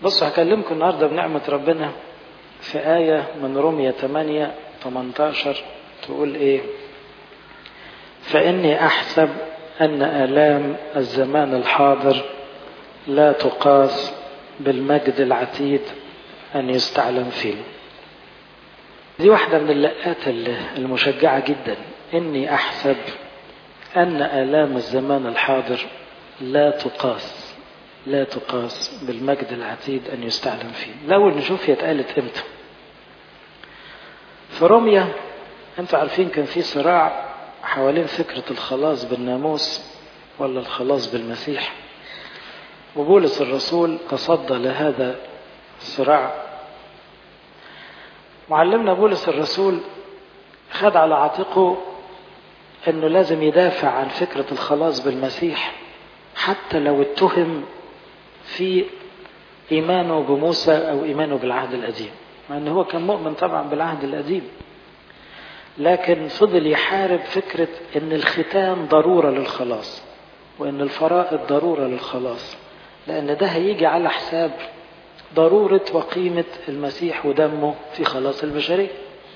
بصوا هكلمكم النهاردة بنعمة ربنا في آية من رمية 8 18 تقول إيه فإني أحسب أن آلام الزمان الحاضر لا تقاس بالمجد العتيد أن يستعلم فيه دي واحدة من اللقات المشجعة جدا إني أحسب أن آلام الزمان الحاضر لا تقاس لا تقاس بالمجد العتيد أن يستعلم فيه الأول نشوف هي اتقالت إمتى في روميا أنتوا عارفين كان في صراع حوالين فكرة الخلاص بالناموس ولا الخلاص بالمسيح وبولس الرسول تصدى لهذا الصراع معلمنا بولس الرسول خد على عاتقه انه لازم يدافع عن فكرة الخلاص بالمسيح حتى لو اتهم في ايمانه بموسى او ايمانه بالعهد القديم مع انه هو كان مؤمن طبعا بالعهد القديم لكن فضل يحارب فكرة ان الختان ضرورة للخلاص وان الفرائض ضرورة للخلاص لان ده هيجي على حساب ضرورة وقيمة المسيح ودمه في خلاص البشرية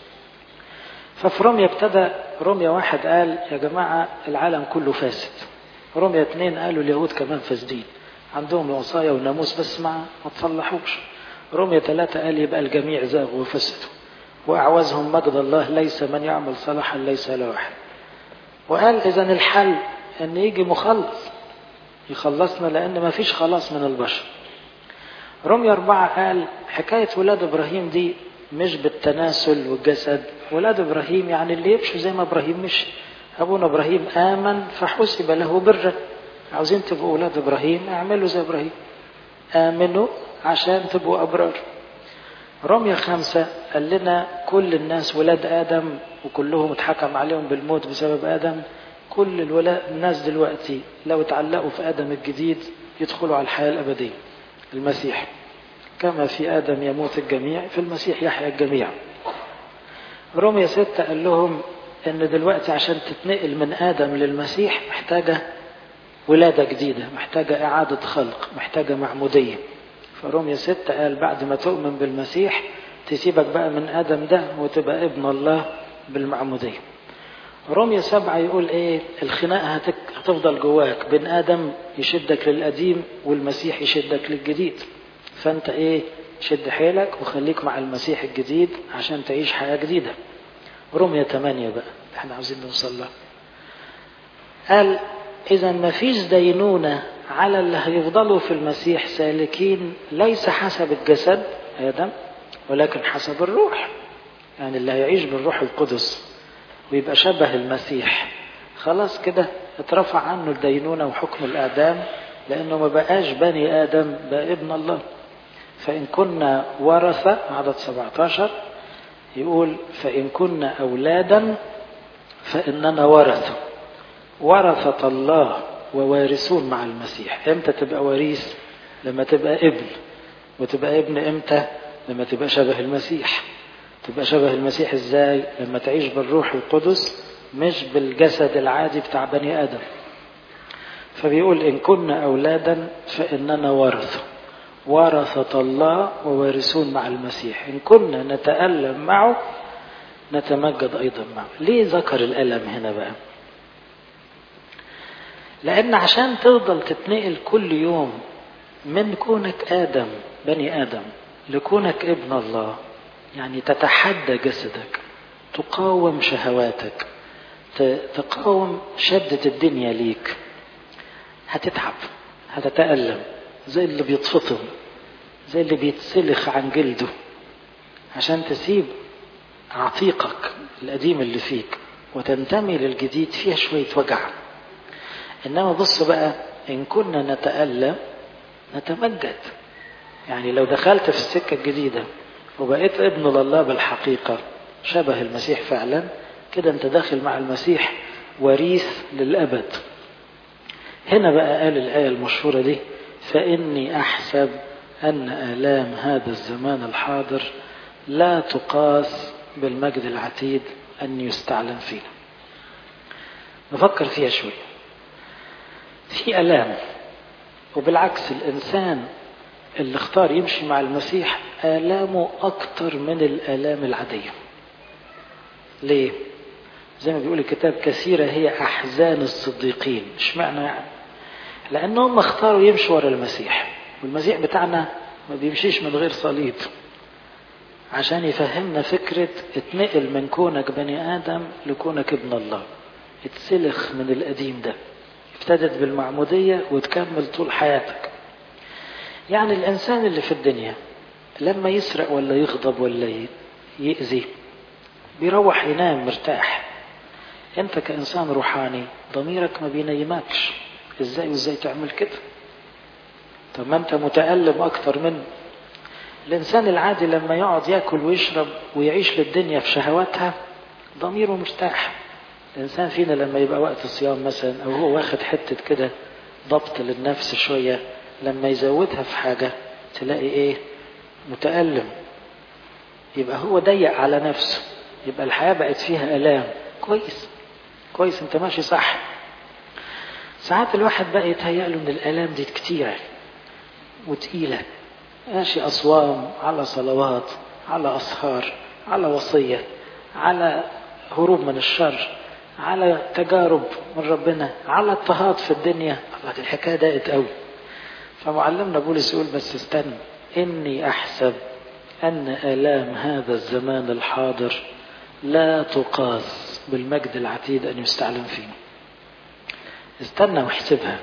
ففي روميا ابتدى روميا واحد قال يا جماعة العالم كله فاسد روميا اثنين قالوا اليهود كمان فاسدين عندهم وصايا وناموس بس ما ما تصلحوش روميا ثلاثة قال يبقى الجميع زاغوا وفسدوا وأعوزهم مجد الله ليس من يعمل صلاحا ليس له أحد وقال إذا الحل أن يجي مخلص يخلصنا لأن ما فيش خلاص من البشر رمية أربعة قال حكاية ولاد إبراهيم دي مش بالتناسل والجسد ولاد إبراهيم يعني اللي يمشوا زي ما إبراهيم مشي أبونا إبراهيم آمن فحسب له برا عاوزين تبقوا ولاد إبراهيم اعملوا زي إبراهيم آمنوا عشان تبقوا أبرار رمية خمسة قال لنا كل الناس ولاد آدم وكلهم اتحكم عليهم بالموت بسبب آدم كل الولاد الناس دلوقتي لو اتعلقوا في آدم الجديد يدخلوا على الحياة الأبدية المسيح كما في آدم يموت الجميع في المسيح يحيا الجميع رومية ستة قال لهم ان دلوقتي عشان تتنقل من آدم للمسيح محتاجة ولادة جديدة محتاجة إعادة خلق محتاجة معمودية فرومية ستة قال بعد ما تؤمن بالمسيح تسيبك بقى من آدم ده وتبقى ابن الله بالمعمودية رومية سبعة يقول ايه الخناقة هتك... هتفضل جواك بين آدم يشدك للقديم والمسيح يشدك للجديد فانت ايه شد حيلك وخليك مع المسيح الجديد عشان تعيش حياة جديدة رومية 8 بقى احنا عاوزين نوصل لها قال اذا ما فيش دينونة على اللي هيفضلوا في المسيح سالكين ليس حسب الجسد آدم ولكن حسب الروح يعني اللي هيعيش بالروح القدس ويبقى شبه المسيح خلاص كده اترفع عنه الدينونة وحكم الآدام لأنه ما بقاش بني آدم بقى ابن الله فإن كنا ورثة عدد 17 يقول فإن كنا أولادا فإننا ورثة ورثة الله ووارثون مع المسيح امتى تبقى وريث لما تبقى ابن وتبقى ابن امتى لما تبقى شبه المسيح تبقى شبه المسيح ازاي لما تعيش بالروح القدس مش بالجسد العادي بتاع بني ادم فبيقول ان كنا اولادا فاننا ورثه ورثة الله ووارثون مع المسيح ان كنا نتألم معه نتمجد ايضا معه ليه ذكر الالم هنا بقى لان عشان تفضل تتنقل كل يوم من كونك ادم بني ادم لكونك ابن الله يعني تتحدى جسدك تقاوم شهواتك تقاوم شدة الدنيا ليك هتتعب هتتألم زي اللي بيتفطم زي اللي بيتسلخ عن جلده عشان تسيب عتيقك القديم اللي فيك وتنتمي للجديد فيها شوية وجع إنما بص بقى إن كنا نتألم نتمجد يعني لو دخلت في السكة الجديدة وبقيت ابن لله بالحقيقة شبه المسيح فعلا كده انت داخل مع المسيح وريث للأبد هنا بقى قال الآية المشهورة دي فإني أحسب أن آلام هذا الزمان الحاضر لا تقاس بالمجد العتيد أن يستعلم فينا نفكر فيها شوية في آلام وبالعكس الإنسان اللي اختار يمشي مع المسيح آلامه أكتر من الآلام العادية ليه؟ زي ما بيقول الكتاب كثيرة هي أحزان الصديقين اشمعنى يعني؟ لأنهم اختاروا يمشوا ورا المسيح والمسيح بتاعنا ما بيمشيش من غير صليب عشان يفهمنا فكرة اتنقل من كونك بني آدم لكونك ابن الله اتسلخ من القديم ده ابتدت بالمعمودية وتكمل طول حياتك يعني الإنسان اللي في الدنيا لما يسرق ولا يغضب ولا يأذي بيروح ينام مرتاح انت كإنسان روحاني ضميرك ما بينيمكش ازاي وازاي تعمل كده طب ما انت متألم اكتر منه الانسان العادي لما يقعد ياكل ويشرب ويعيش للدنيا في شهواتها ضميره مرتاح الانسان فينا لما يبقى وقت الصيام مثلا او هو واخد حته كده ضبط للنفس شويه لما يزودها في حاجه تلاقي ايه متألم يبقى هو ضيق على نفسه يبقى الحياه بقت فيها الام كويس كويس انت ماشي صح ساعات الواحد بقى يتهيأ له ان الالام دي كتيره وتقيله ماشي أصوام على صلوات على أسهار على وصية على هروب من الشر على تجارب من ربنا على اضطهاد في الدنيا الله الحكاية ضاقت قوي فمعلمنا بولس يقول بس استنى إني أحسب أن آلام هذا الزمان الحاضر لا تقاس بالمجد العتيد أن يستعلم فيه استنى واحسبها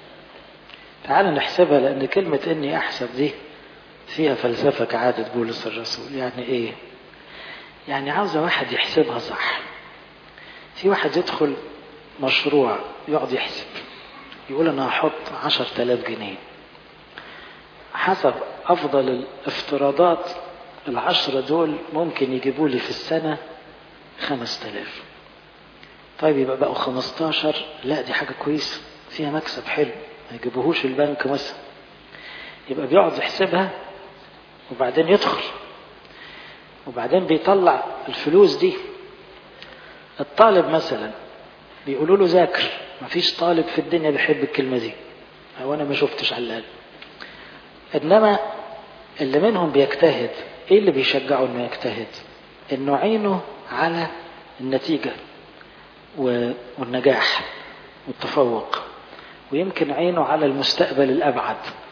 تعال نحسبها لأن كلمة إني أحسب دي فيها فلسفة كعادة بولس الرسول يعني ايه يعني عاوزة واحد يحسبها صح في واحد يدخل مشروع يقعد يحسب يقول انا هحط عشر تلاف جنيه حسب افضل الافتراضات العشرة دول ممكن يجيبوا لي في السنة خمس تلاف طيب يبقى بقوا خمستاشر لا دي حاجة كويسة فيها مكسب حلو ما يجيبوهوش البنك مثلا يبقى بيقعد يحسبها وبعدين يدخل وبعدين بيطلع الفلوس دي الطالب مثلا بيقولوا له ذاكر مفيش طالب في الدنيا بيحب الكلمة دي أو أنا ما شفتش على الأقل إنما اللي منهم بيجتهد إيه اللي بيشجعه إنه يجتهد؟ إنه عينه على النتيجة والنجاح والتفوق ويمكن عينه على المستقبل الأبعد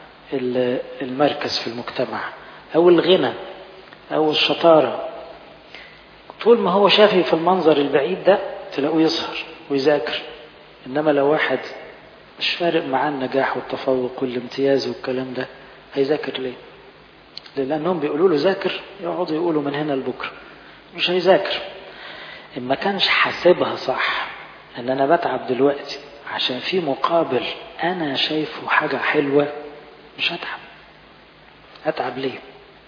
المركز في المجتمع أو الغنى أو الشطارة طول ما هو شافي في المنظر البعيد ده تلاقوه يسهر ويذاكر إنما لو واحد مش فارق معاه النجاح والتفوق والامتياز والكلام ده هيذاكر ليه؟ لأنهم بيقولوا له ذاكر يقعدوا يقولوا من هنا لبكرة مش هيذاكر إن ما كانش حاسبها صح إن أنا بتعب دلوقتي عشان في مقابل أنا شايفه حاجة حلوة مش هتعب اتعب ليه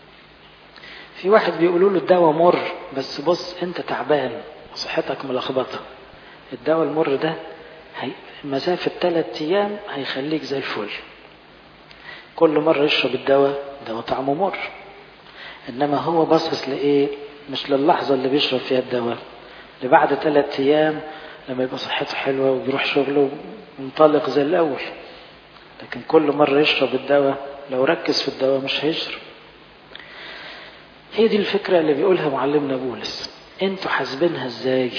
في واحد بيقولوا له الدواء مر بس بص انت تعبان وصحتك ملخبطه الدواء المر ده هي مسافة ثلاث أيام هيخليك زي الفل كل مرة يشرب الدواء دواء طعمه مر إنما هو باصص لإيه مش للحظة اللي بيشرب فيها الدواء لبعد ثلاث أيام لما يبقى صحته حلوة وبيروح شغله منطلق زي الأول لكن كل مرة يشرب الدواء لو ركز في الدواء مش هيشرب هي دي الفكرة اللي بيقولها معلمنا بولس انتوا حاسبينها ازاي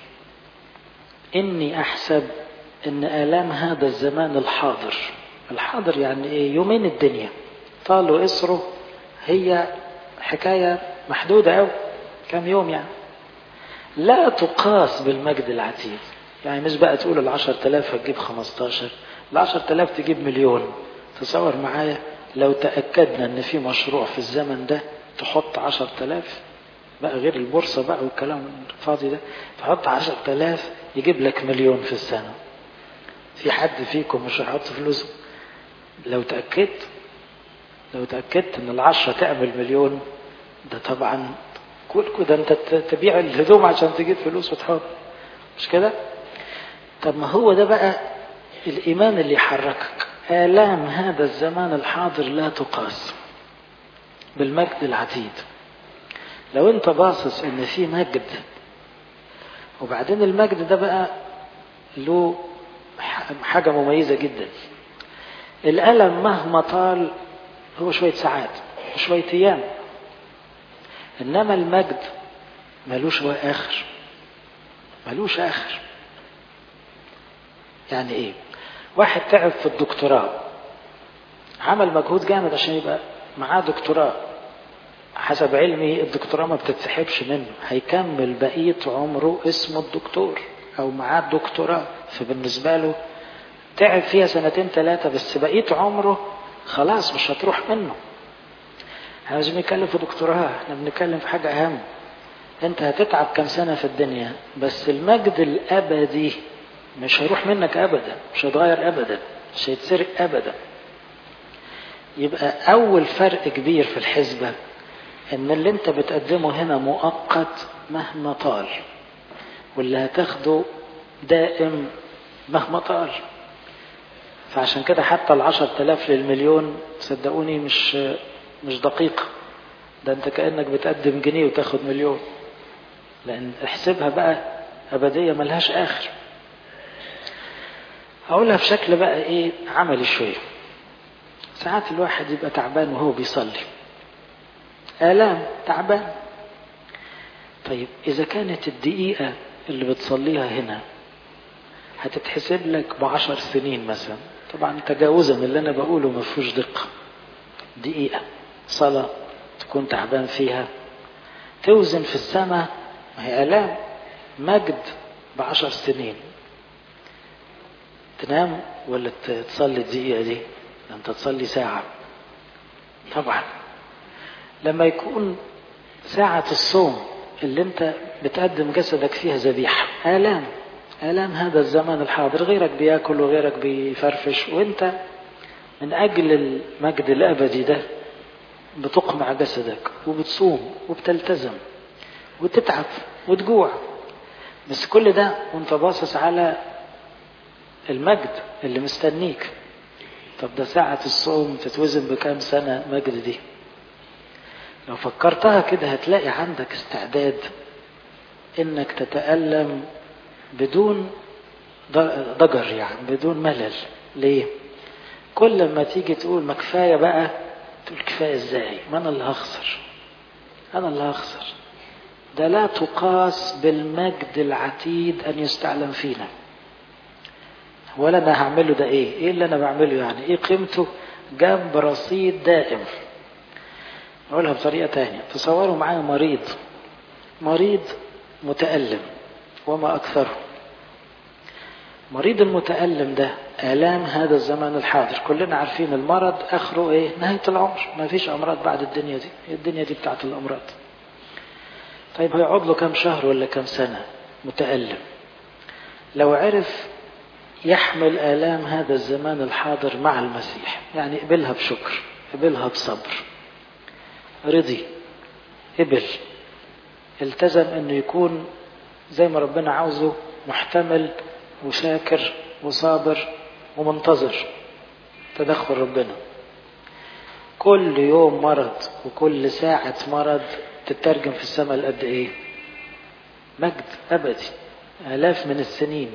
اني احسب ان الام هذا الزمان الحاضر الحاضر يعني ايه يومين الدنيا طالوا اسره هي حكاية محدودة أوي كم يوم يعني لا تقاس بالمجد العتيد يعني مش بقى تقول العشر تلاف هتجيب خمستاشر العشر تلاف تجيب مليون تصور معايا لو تأكدنا ان في مشروع في الزمن ده تحط عشر تلاف بقى غير البورصة بقى والكلام الفاضي ده تحط عشر تلاف يجيب لك مليون في السنة في حد فيكم مش هيحط فلوسه لو تأكدت لو تأكدت ان العشرة تعمل مليون ده طبعا كل كده انت تبيع الهدوم عشان تجيب فلوس وتحط مش كده طب ما هو ده بقى الإيمان اللي يحركك آلام هذا الزمان الحاضر لا تقاس بالمجد العتيد لو انت باصص ان في مجد وبعدين المجد ده بقى له حاجة مميزة جدا الألم مهما طال هو شوية ساعات وشوية أيام إنما المجد ملوش آخر ملوش آخر يعني إيه واحد تعب في الدكتوراه عمل مجهود جامد عشان يبقى معاه دكتوراه حسب علمي الدكتوراه ما بتتسحبش منه هيكمل بقية عمره اسمه الدكتور أو معاه الدكتوراه فبالنسبة له تعب فيها سنتين ثلاثة بس بقية عمره خلاص مش هتروح منه احنا مش بنتكلم في دكتوراه احنا بنتكلم في حاجة أهم انت هتتعب كم سنة في الدنيا بس المجد الأبدي مش هيروح منك أبدا مش هيتغير أبدا مش هيتسرق أبدا يبقى أول فرق كبير في الحسبة إن اللي أنت بتقدمه هنا مؤقت مهما طال واللي هتاخده دائم مهما طال فعشان كده حتى العشر تلاف للمليون صدقوني مش مش دقيقة ده انت كأنك بتقدم جنيه وتاخد مليون لأن احسبها بقى أبدية ملهاش آخر هقولها في شكل بقى ايه عملي شوية ساعات الواحد يبقى تعبان وهو بيصلي آلام تعبان طيب إذا كانت الدقيقة اللي بتصليها هنا هتتحسب لك بعشر سنين مثلا طبعا تجاوزا من اللي أنا بقوله ما فيهوش دقة دقيقة صلاة تكون تعبان فيها توزن في السماء ما هي آلام مجد بعشر سنين تنام ولا تصلي الدقيقة دي ده انت تصلي ساعة طبعا لما يكون ساعة الصوم اللي انت بتقدم جسدك فيها ذبيحة آلام آلام هذا الزمان الحاضر غيرك بياكل وغيرك بيفرفش وانت من أجل المجد الأبدي ده بتقمع جسدك وبتصوم وبتلتزم وتتعب وتجوع بس كل ده وانت باصص على المجد اللي مستنيك طب ده ساعة الصوم تتوزن بكام سنة مجد دي لو فكرتها كده هتلاقي عندك استعداد انك تتألم بدون ضجر يعني بدون ملل ليه كل ما تيجي تقول ما كفاية بقى تقول كفاية ازاي ما انا اللي هخسر انا اللي هخسر ده لا تقاس بالمجد العتيد ان يستعلم فينا ولا انا هعمله ده ايه ايه اللي انا بعمله يعني ايه قيمته جنب رصيد دائم اقولها بطريقة تانية تصوروا معايا مريض مريض متألم وما أكثره مريض المتألم ده آلام هذا الزمان الحاضر كلنا عارفين المرض آخره إيه نهاية العمر ما فيش أمراض بعد الدنيا دي الدنيا دي بتاعت الأمراض طيب هيقعد له كم شهر ولا كم سنة متألم لو عرف يحمل آلام هذا الزمان الحاضر مع المسيح يعني قبلها بشكر قبلها بصبر رضي قبل التزم انه يكون زي ما ربنا عاوزه محتمل وشاكر وصابر ومنتظر تدخل ربنا كل يوم مرض وكل ساعة مرض تترجم في السماء لقد ايه مجد ابدي الاف من السنين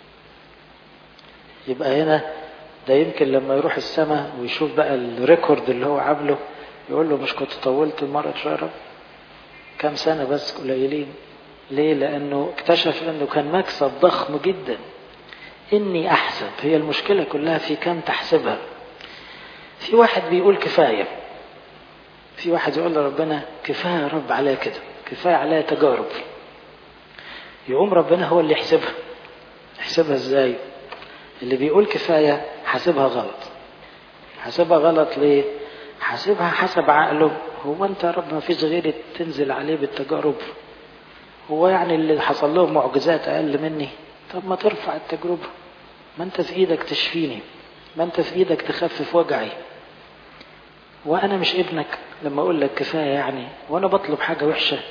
يبقى هنا ده يمكن لما يروح السماء ويشوف بقى الريكورد اللي هو عامله يقول له مش كنت طولت المرض شوية رب كام سنة بس قليلين ليه لأنه اكتشف أنه كان مكسب ضخم جدا إني أحسب هي المشكلة كلها في كم تحسبها في واحد بيقول كفاية في واحد يقول لربنا كفاية يا رب عليا كده كفاية عليا تجارب يقوم ربنا هو اللي يحسبها يحسبها ازاي اللي بيقول كفاية حاسبها غلط حاسبها غلط ليه حاسبها حسب عقله هو انت يا رب ما فيش غيري تنزل عليه بالتجارب هو يعني اللي حصل لهم معجزات اقل مني طب ما ترفع التجربة ما انت في ايدك تشفيني ما انت في ايدك تخفف وجعي وانا مش ابنك لما اقول لك كفاية يعني وانا بطلب حاجة وحشة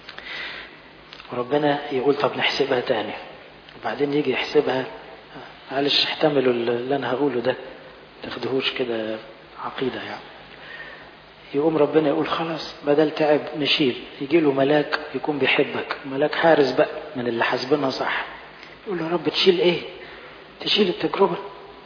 وربنا يقول طب نحسبها تاني وبعدين يجي يحسبها معلش احتملوا اللي انا هقوله ده تاخدهوش كده عقيدة يعني يقوم ربنا يقول خلاص بدل تعب نشيل يجي له ملاك يكون بيحبك ملاك حارس بقى من اللي حاسبينها صح يقول له يا رب تشيل ايه تشيل التجربة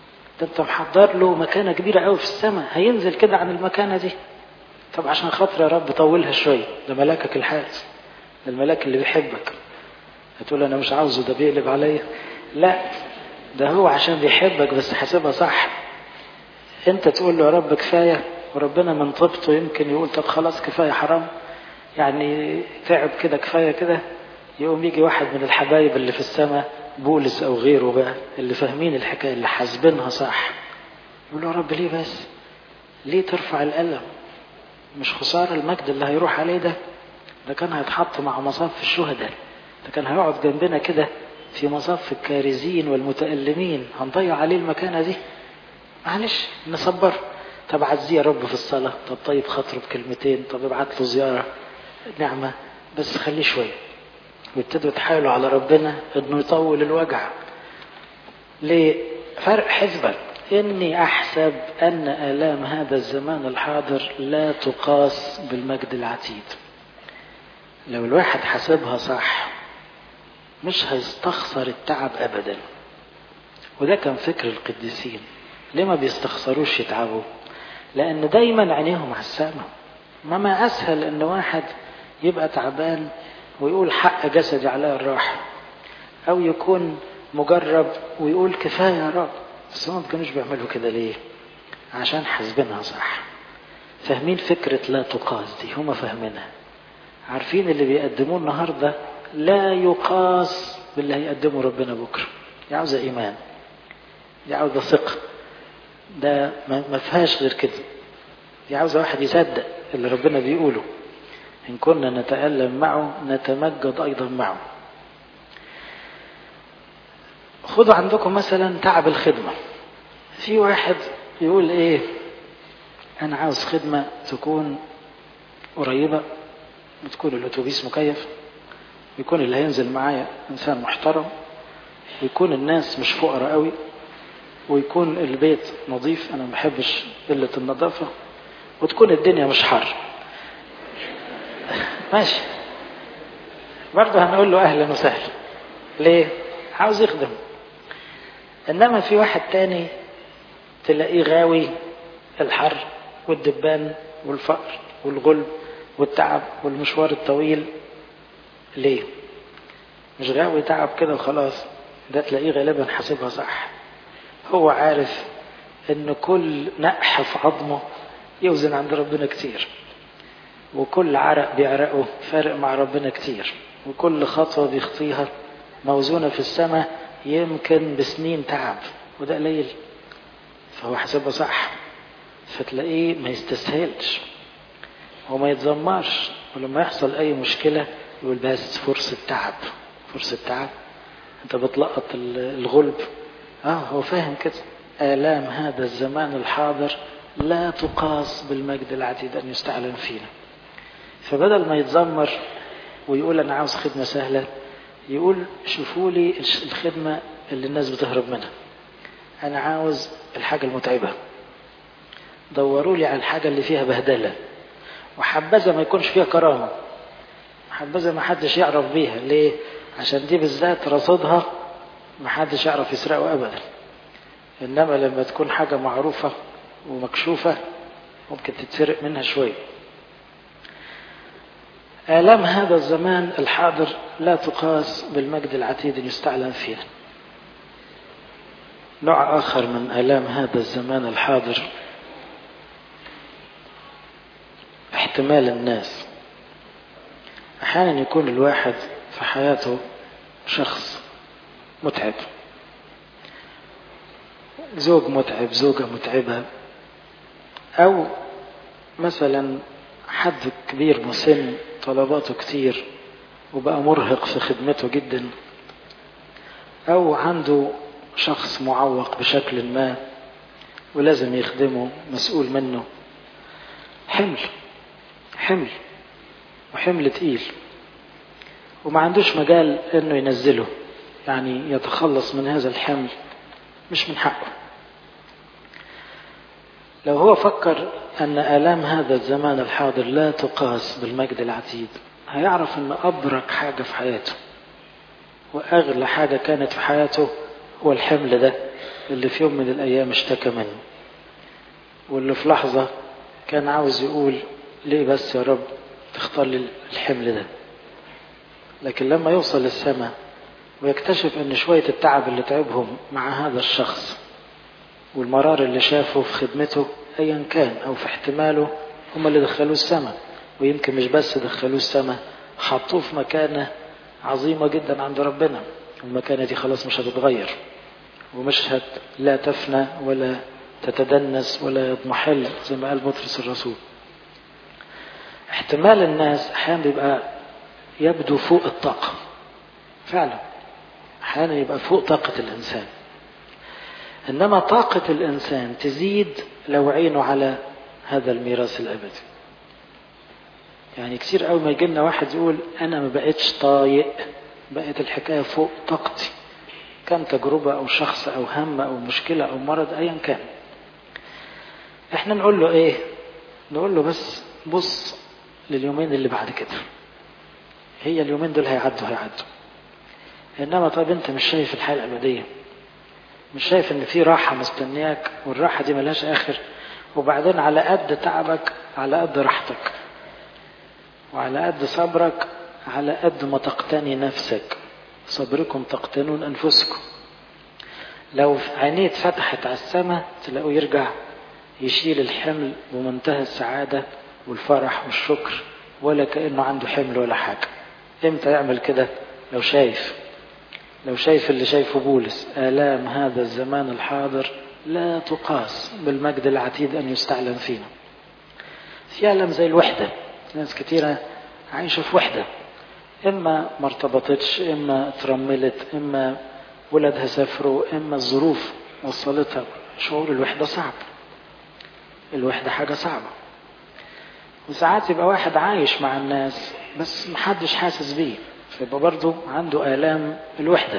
ده انت محضر له مكانة كبيرة قوي في السماء هينزل كده عن المكانة دي طب عشان خاطر يا رب طولها شوية ده ملاكك الحارس ده الملاك اللي بيحبك هتقول انا مش عاوزه ده بيقلب عليا لا ده هو عشان بيحبك بس حاسبها صح انت تقول له يا رب كفاية وربنا من طبطه يمكن يقول طب خلاص كفاية حرام يعني تعب كده كفاية كده يقوم يجي واحد من الحبايب اللي في السماء بولس او غيره بقى اللي فاهمين الحكاية اللي حاسبينها صح يقول له يا رب ليه بس ليه ترفع القلم مش خسارة المجد اللي هيروح عليه ده ده كان هيتحط مع مصاف الشهداء ده كان هيقعد جنبنا كده في مصاف الكارزين والمتألمين هنضيع عليه المكانة دي معلش نصبر طب عزيه يا رب في الصلاة طب طيب خاطره بكلمتين طب ابعت له زيارة نعمة بس خليه شوية ويبتدوا يتحايلوا على ربنا انه يطول الوجع ليه فرق حسبة إني أحسب أن آلام هذا الزمان الحاضر لا تقاس بالمجد العتيد لو الواحد حسبها صح مش هيستخسر التعب أبدا وده كان فكر القديسين ليه ما بيستخسروش يتعبوا لأن دايما عينيهم على السماء ما ما أسهل إن واحد يبقى تعبان ويقول حق جسدي عليا الراحة أو يكون مجرب ويقول كفاية يا رب بس هم ما كانوش بيعملوا كده ليه عشان حاسبينها صح فاهمين فكرة لا تقاس دي هم فاهمينها عارفين اللي بيقدموه النهاردة لا يقاس باللي هيقدمه ربنا بكرة دي عاوزة إيمان دي عاوزة ثقة ده ما فيهاش غير كده دي عاوزة واحد يصدق اللي ربنا بيقوله إن كنا نتألم معه نتمجد أيضا معه خدوا عندكم مثلا تعب الخدمة في واحد يقول ايه انا عاوز خدمة تكون قريبة وتكون الاتوبيس مكيف ويكون اللي هينزل معايا انسان محترم ويكون الناس مش فقراء قوي ويكون البيت نظيف انا ما بحبش قلة النظافة وتكون الدنيا مش حر ماشي برضه هنقول له اهلا وسهلا ليه عاوز يخدم انما في واحد تاني تلاقيه غاوي الحر والدبان والفقر والغلب والتعب والمشوار الطويل ليه مش غاوي تعب كده وخلاص ده تلاقيه غالبا حاسبها صح هو عارف ان كل نقح في عظمه يوزن عند ربنا كتير وكل عرق بيعرقه فارق مع ربنا كتير وكل خطوة بيخطيها موزونة في السماء يمكن بسنين تعب وده قليل فهو حسبها صح فتلاقيه ما يستسهلش وما يتذمرش ولما يحصل اي مشكلة يقول بس فرصة تعب فرصة تعب انت بتلقط الغلب اه هو فاهم كده آلام هذا الزمان الحاضر لا تقاس بالمجد العتيد أن يستعلن فينا فبدل ما يتذمر ويقول أنا عاوز خدمة سهلة يقول شوفوا لي الخدمة اللي الناس بتهرب منها أنا عاوز الحاجة المتعبة دوروا لي على الحاجة اللي فيها بهدلة وحبذا ما يكونش فيها كرامة حبذا ما حدش يعرف بيها ليه عشان دي بالذات رصدها ما حدش يعرف يسرقه أبدا إنما لما تكون حاجة معروفة ومكشوفة ممكن تتسرق منها شوية آلام هذا الزمان الحاضر لا تقاس بالمجد العتيد يستعلن فيه نوع آخر من آلام هذا الزمان الحاضر احتمال الناس أحيانا يكون الواحد في حياته شخص متعب زوج متعب زوجة متعبة أو مثلا حد كبير مسن طلباته كتير وبقى مرهق في خدمته جدا أو عنده شخص معوق بشكل ما ولازم يخدمه مسؤول منه حمل حمل وحمل تقيل وما عندوش مجال انه ينزله يعني يتخلص من هذا الحمل مش من حقه لو هو فكر أن آلام هذا الزمان الحاضر لا تقاس بالمجد العتيد هيعرف أن أبرك حاجة في حياته وأغلى حاجة كانت في حياته هو الحمل ده اللي في يوم من الأيام اشتكى منه واللي في لحظة كان عاوز يقول ليه بس يا رب تختار لي الحمل ده لكن لما يوصل للسماء ويكتشف ان شوية التعب اللي تعبهم مع هذا الشخص والمرار اللي شافه في خدمته ايا كان او في احتماله هم اللي دخلوه السماء ويمكن مش بس دخلوه السماء حطوه في مكانة عظيمة جدا عند ربنا المكانة دي خلاص مش هتتغير ومش هت لا تفنى ولا تتدنس ولا يضمحل زي ما قال بطرس الرسول احتمال الناس احيانا بيبقى يبدو فوق الطاقة فعلا احيانا يبقى فوق طاقة الانسان انما طاقة الانسان تزيد لو عينه على هذا الميراث الابدي يعني كتير قوي ما يجي لنا واحد يقول انا ما بقتش طايق بقت الحكاية فوق طاقتي كان تجربة او شخص او هم او مشكلة او مرض ايا كان احنا نقول له ايه نقول له بس بص لليومين اللي بعد كده هي اليومين دول هيعدوا هيعدوا انما طيب انت مش شايف الحياه الابديه مش شايف ان في راحه مستنياك والراحه دي ملهاش اخر وبعدين على قد تعبك على قد راحتك وعلى قد صبرك على قد ما تقتني نفسك صبركم تقتنون انفسكم لو عينيه اتفتحت على السماء تلاقوه يرجع يشيل الحمل بمنتهى السعاده والفرح والشكر ولا كانه عنده حمل ولا حاجه امتى يعمل كده لو شايف لو شايف اللي شايفه بولس آلام هذا الزمان الحاضر لا تقاس بالمجد العتيد أن يستعلن فينا في ألم زي الوحدة ناس كتيرة عايشة في وحدة إما ما ارتبطتش إما ترملت إما ولادها سافروا إما الظروف وصلتها شعور الوحدة صعب الوحدة حاجة صعبة وساعات يبقى واحد عايش مع الناس بس محدش حاسس بيه فيبقى برضه عنده آلام الوحدة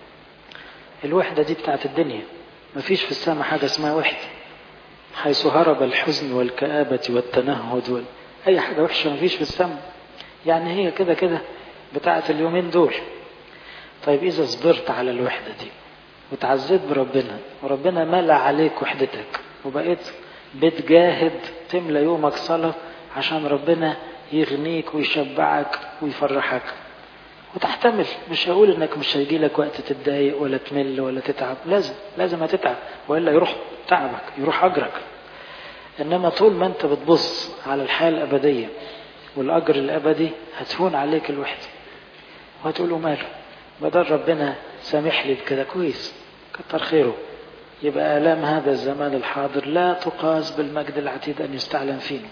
الوحدة دي بتاعت الدنيا مفيش في السماء حاجة اسمها وحدة حيث هرب الحزن والكآبة والتنهد وال... أي حاجة وحشة مفيش في السماء يعني هي كده كده بتاعت اليومين دول طيب إذا صبرت على الوحدة دي وتعزيت بربنا وربنا ملأ عليك وحدتك وبقيت بتجاهد تملى يومك صلاة عشان ربنا يغنيك ويشبعك ويفرحك وتحتمل مش هقول انك مش هيجي لك وقت تتضايق ولا تمل ولا تتعب لازم لازم هتتعب والا يروح تعبك يروح اجرك انما طول ما انت بتبص على الحياه الابديه والاجر الابدي هتهون عليك الوحده وهتقول له ماله بدل ربنا سامح لي بكده كويس كتر خيره يبقى آلام هذا الزمان الحاضر لا تقاس بالمجد العتيد أن يستعلن فينا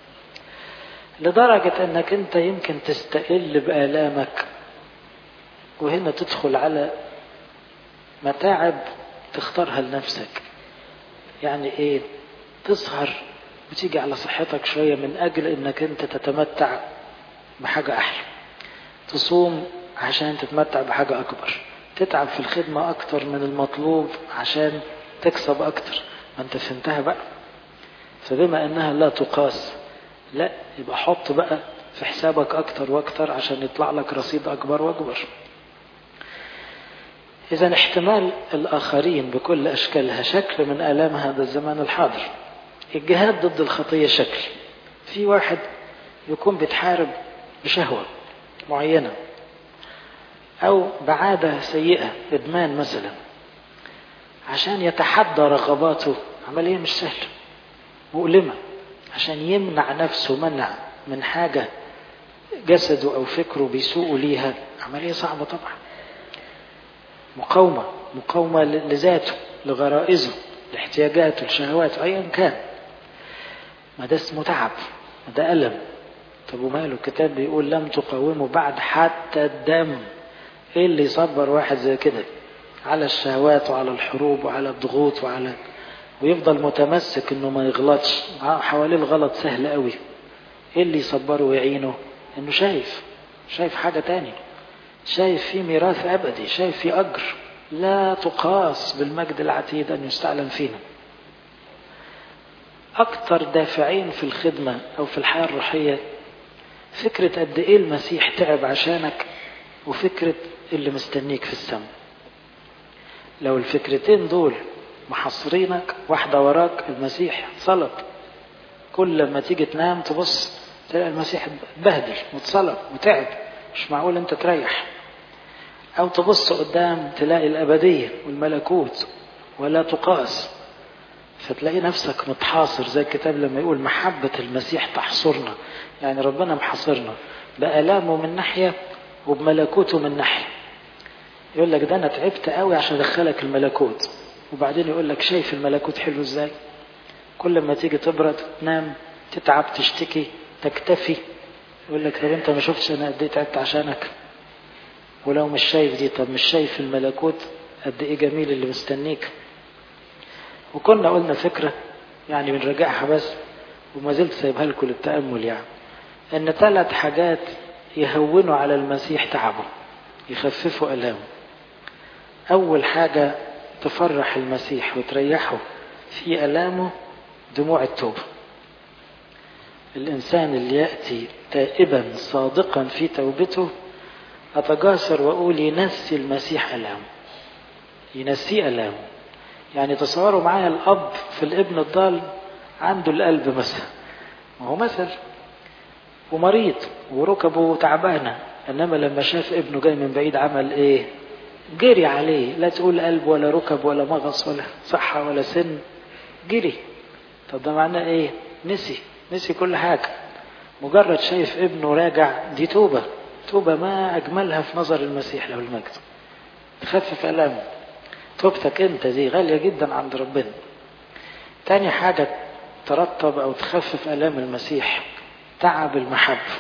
لدرجة أنك أنت يمكن تستقل بآلامك وهنا تدخل على متاعب تختارها لنفسك يعني ايه تسهر وتيجي على صحتك شوية من أجل أنك أنت تتمتع بحاجة أحلى تصوم عشان تتمتع بحاجة أكبر تتعب في الخدمة أكتر من المطلوب عشان تكسب أكتر ما أنت فهمتها بقى فبما أنها لا تقاس لا يبقى حط بقى في حسابك أكتر وأكتر عشان يطلع لك رصيد أكبر وأكبر إذا احتمال الآخرين بكل أشكالها شكل من آلام هذا الزمان الحاضر الجهاد ضد الخطية شكل في واحد يكون بيتحارب بشهوة معينة أو بعادة سيئة إدمان مثلا عشان يتحدى رغباته عملية مش سهلة مؤلمة عشان يمنع نفسه منع من حاجة جسده أو فكره بيسوء ليها عملية صعبة طبعا مقاومة مقاومة لذاته لغرائزه لاحتياجاته لشهواته أيا كان ما ده اسمه تعب ما ده ألم طب وماله الكتاب بيقول لم تقاوموا بعد حتى الدم ايه اللي يصبر واحد زي كده على الشهوات وعلى الحروب وعلى الضغوط وعلى ويفضل متمسك انه ما يغلطش حواليه الغلط سهل قوي ايه اللي يصبره ويعينه انه شايف شايف حاجة تانية شايف في ميراث ابدي شايف في اجر لا تقاس بالمجد العتيد ان يستعلن فينا اكتر دافعين في الخدمة او في الحياة الروحية فكرة قد ايه المسيح تعب عشانك وفكرة اللي مستنيك في السماء لو الفكرتين دول محصرينك واحدة وراك المسيح صلب كل لما تيجي تنام تبص تلاقي المسيح اتبهدل واتصلب وتعب مش معقول انت تريح او تبص قدام تلاقي الابدية والملكوت ولا تقاس فتلاقي نفسك متحاصر زي الكتاب لما يقول محبة المسيح تحصرنا يعني ربنا محاصرنا بآلامه من ناحية وبملكوته من ناحية يقول لك ده انا تعبت قوي عشان ادخلك الملكوت وبعدين يقول لك شايف الملكوت حلو ازاي كل ما تيجي تبرد تنام تتعب تشتكي تكتفي يقول لك طب انت ما شفتش انا قد ايه تعبت عشانك ولو مش شايف دي طب مش شايف الملكوت قد ايه جميل اللي مستنيك وكنا قلنا فكرة يعني بنراجعها بس وما زلت سايبها لكم للتأمل يعني ان ثلاث حاجات يهونوا على المسيح تعبه يخففوا ألامه أول حاجة تفرح المسيح وتريحه في ألامه دموع التوبة الإنسان اللي يأتي تائبا صادقا في توبته أتجاسر وأقول ينسي المسيح ألامه ينسيه ألامه يعني تصوروا معايا الأب في الابن الضال عنده القلب مثلا وهو مثل ومريض وركبه تعبانة إنما لما شاف ابنه جاي من بعيد عمل إيه جري عليه لا تقول قلب ولا ركب ولا مغص ولا صحة ولا سن جري طب ده معناه إيه نسي نسي كل حاجة مجرد شايف ابنه راجع دي توبة توبة ما أجملها في نظر المسيح له المجد تخفف ألامه توبتك أنت دي غالية جدا عند ربنا تاني حاجة ترتب أو تخفف ألام المسيح تعب المحبة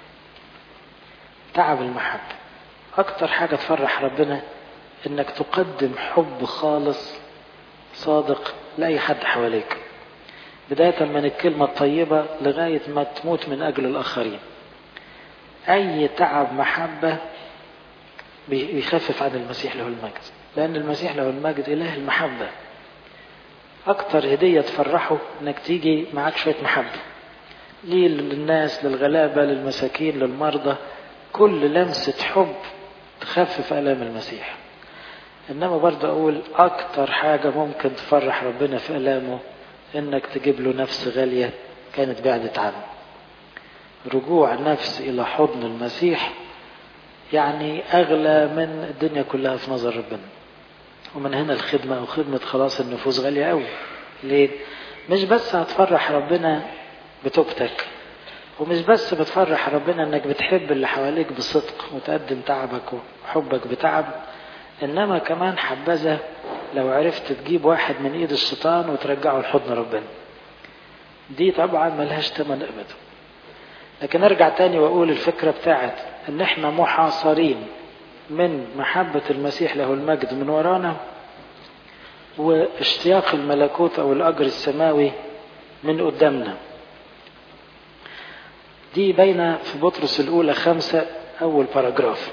تعب المحبة أكتر حاجة تفرح ربنا إنك تقدم حب خالص صادق لأي حد حواليك بداية من الكلمة الطيبة لغاية ما تموت من أجل الآخرين أي تعب محبة بيخفف عن المسيح له المجد لأن المسيح له المجد إله المحبة أكتر هدية تفرحه إنك تيجي معاك شوية محبة ليه للناس للغلابة للمساكين للمرضى كل لمسة حب تخفف آلام المسيح إنما برضه أقول أكتر حاجة ممكن تفرح ربنا في آلامه إنك تجيب له نفس غالية كانت بعدت عنه رجوع نفس إلى حضن المسيح يعني أغلى من الدنيا كلها في نظر ربنا ومن هنا الخدمة أو خدمة خلاص النفوس غالية قوي ليه؟ مش بس هتفرح ربنا بتوبتك ومش بس بتفرح ربنا انك بتحب اللي حواليك بصدق وتقدم تعبك وحبك بتعب انما كمان حبذا لو عرفت تجيب واحد من ايد الشيطان وترجعه لحضن ربنا دي طبعا ملهاش تمن ابدا لكن ارجع تاني واقول الفكرة بتاعت ان احنا محاصرين من محبة المسيح له المجد من ورانا واشتياق الملكوت او الاجر السماوي من قدامنا دي باينة في بطرس الأولى خمسة أول باراجراف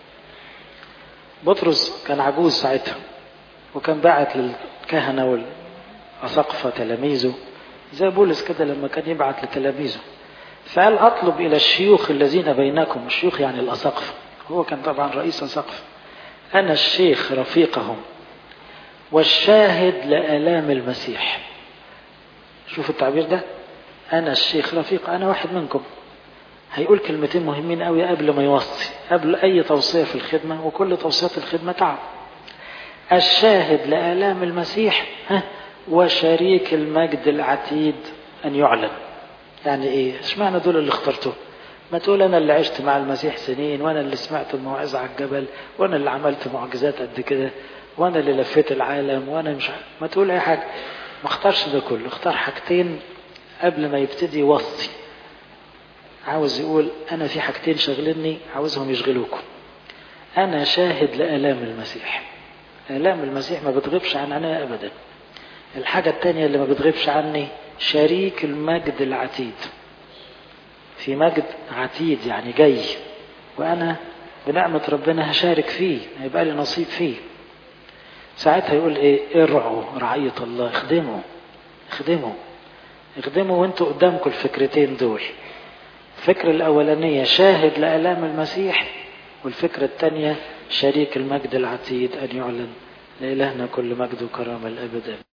بطرس كان عجوز ساعتها وكان باعت للكهنة والأساقفة تلاميذه زي بولس كده لما كان يبعت لتلاميذه فقال أطلب إلى الشيوخ الذين بينكم الشيوخ يعني الأساقفة هو كان طبعا رئيس أساقفة أنا الشيخ رفيقهم والشاهد لآلام المسيح شوف التعبير ده أنا الشيخ رفيق أنا واحد منكم هيقول كلمتين مهمين قوي قبل ما يوصي قبل أي توصية في الخدمة وكل توصيات الخدمة تعب الشاهد لآلام المسيح ها وشريك المجد العتيد أن يعلن يعني إيه اشمعنى دول اللي اخترته ما تقول أنا اللي عشت مع المسيح سنين وأنا اللي سمعت الموعظة على الجبل وأنا اللي عملت معجزات قد كده وأنا اللي لفيت العالم وأنا مش عارف. ما تقول أي حاجة ما اختارش ده كله اختار حاجتين قبل ما يبتدي يوصي عاوز يقول أنا في حاجتين شغلني عاوزهم يشغلوكم أنا شاهد لآلام المسيح آلام المسيح ما بتغيبش عن عينيا أبدا الحاجة التانية اللي ما بتغيبش عني شريك المجد العتيد في مجد عتيد يعني جاي وأنا بنعمة ربنا هشارك فيه هيبقى لي نصيب فيه ساعتها يقول ايه ارعوا رعية الله اخدموا اخدموا اخدموا وانتوا قدامكم الفكرتين دول الفكرة الأولانية شاهد لآلام المسيح والفكرة الثانية شريك المجد العتيد أن يعلن لإلهنا كل مجد وكرامة الأبد